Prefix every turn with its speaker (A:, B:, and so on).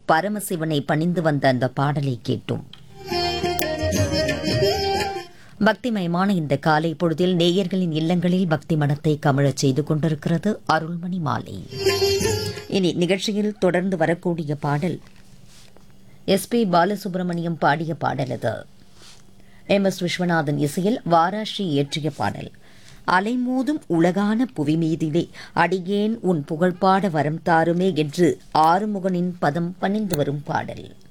A: பரமசிவனை பணிந்து வந்த அந்த பாடலை கேட்டோம் பக்திமயமான இந்த காலை பொழுதில் நேயர்களின் இல்லங்களில் பக்தி மனத்தை கமழச் செய்து கொண்டிருக்கிறது அருள்மணி மாலை இனி நிகழ்ச்சியில் தொடர்ந்து வரக்கூடிய பாடல் எஸ்பி பாலசுப்ரமணியம் பாடிய பாடல் இது எம் எஸ் விஸ்வநாதன் இசையில் வாராஷி இயற்றிய பாடல் அலைமோதும் உலகான புவி மீதிலே அடியேன் உன் புகழ்பாட வரம் தாருமே என்று ஆறுமுகனின் பதம் பணிந்து வரும் பாடல்